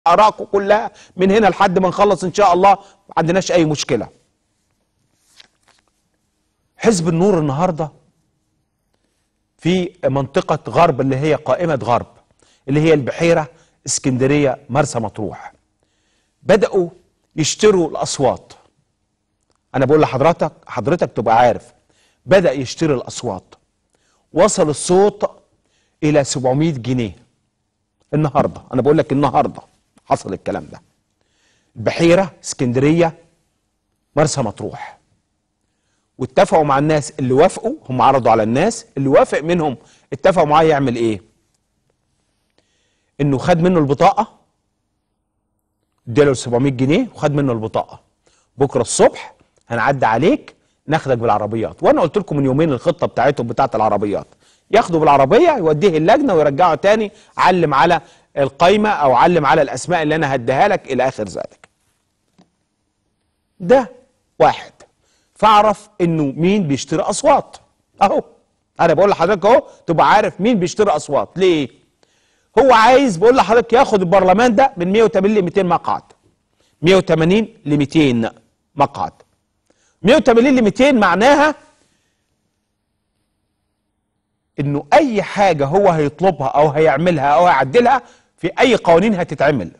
ارائكم كلها من هنا لحد ما نخلص ان شاء الله ما عندناش اي مشكله حزب النور النهارده في منطقه غرب اللي هي قائمه غرب اللي هي البحيره اسكندريه مرسى مطروح بداوا يشتروا الاصوات انا بقول لحضرتك حضرتك تبقى عارف بدا يشتري الاصوات وصل الصوت الى 700 جنيه النهارده انا بقول لك النهارده حصل الكلام ده البحيره اسكندريه مرسى مطروح واتفقوا مع الناس اللي وافقوا هم عرضوا على الناس اللي وافق منهم اتفقوا معاه يعمل ايه انه خد منه البطاقه اداله 700 جنيه وخد منه البطاقه بكره الصبح هنعدي عليك ناخدك بالعربيات وانا قلت لكم من يومين الخطه بتاعتهم بتاعت العربيات ياخده بالعربيه يوديه اللجنه ويرجعه تاني علم على القايمه او علم على الاسماء اللي انا هديها لك الى اخر ذلك ده واحد فاعرف انه مين بيشتري اصوات اهو انا بقول لحضرتك اهو تبقى عارف مين بيشتري اصوات ليه هو عايز بقول لحضرتك ياخد البرلمان ده من 180 ل 200 مقعد 180 ل 200 مقعد 180 ل 200 معناها انه اي حاجه هو هيطلبها او هيعملها او هيعدلها في اي قوانين هتتعمل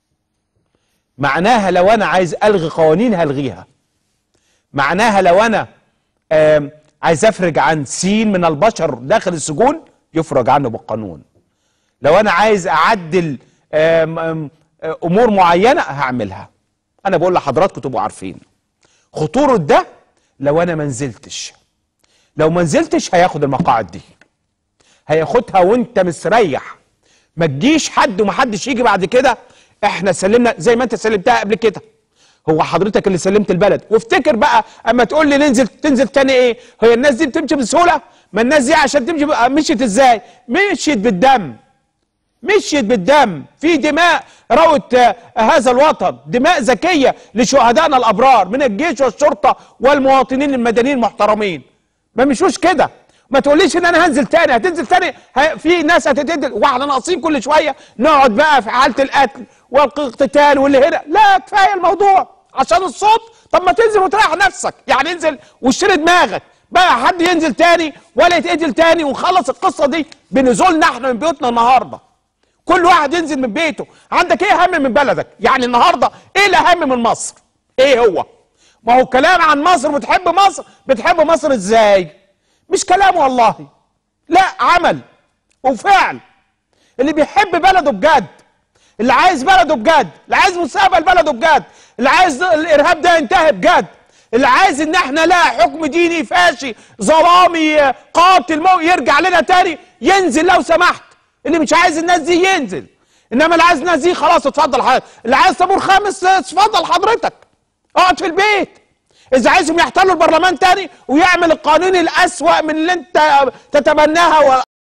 معناها لو انا عايز الغي قوانين هلغيها معناها لو انا آم، عايز افرج عن سين من البشر داخل السجون يفرج عنه بالقانون لو انا عايز اعدل آم، آم، امور معينه هعملها انا بقول لحضراتكم تبقوا عارفين خطوره ده لو انا ما نزلتش لو ما نزلتش هياخد المقاعد دي هياخدها وانت مستريح ما تجيش حد ومحدش يجي بعد كده احنا سلمنا زي ما انت سلمتها قبل كده هو حضرتك اللي سلمت البلد وافتكر بقى اما تقول لي ننزل تنزل تاني ايه هي الناس دي بتمشي بسهوله ما الناس دي عشان تمشي بقى مشيت ازاي مشيت بالدم مشيت بالدم في دماء روت آه، هذا الوطن دماء زكيه لشهدائنا الابرار من الجيش والشرطه والمواطنين المدنيين المحترمين ما مشوش كده ما تقوليش ان انا هنزل تاني هتنزل تاني ه- في ناس هتتقتل واحنا ناقصين كل شويه نقعد بقى في حاله القتل والاقتتال واللي هنا لا كفايه الموضوع عشان الصوت طب ما تنزل وتريح نفسك يعني انزل واشتري دماغك بقى حد ينزل تاني ولا يتقتل تاني ونخلص القصه دي بنزولنا احنا من بيوتنا النهارده كل واحد ينزل من بيته عندك ايه اهم من بلدك يعني النهارده ايه الاهم من مصر ايه هو ما هو كلام عن مصر بتحب مصر بتحب مصر ازاي مش كلام والله لا عمل وفعل اللي بيحب بلده بجد اللي عايز بلده بجد اللي عايز مستقبل بلده بجد اللي عايز الارهاب ده ينتهي بجد اللي عايز ان احنا لا حكم ديني فاشي ظلامي قاتل مو يرجع لنا تاني ينزل لو سمحت اللي مش عايز الناس دي ينزل انما اللي عايز الناس دي خلاص اتفضل حضرتك اللي عايز طابور خامس اتفضل حضرتك اقعد في البيت اذا عايزهم يحتلوا البرلمان تاني ويعمل القانون الاسوأ من اللي انت تتبناها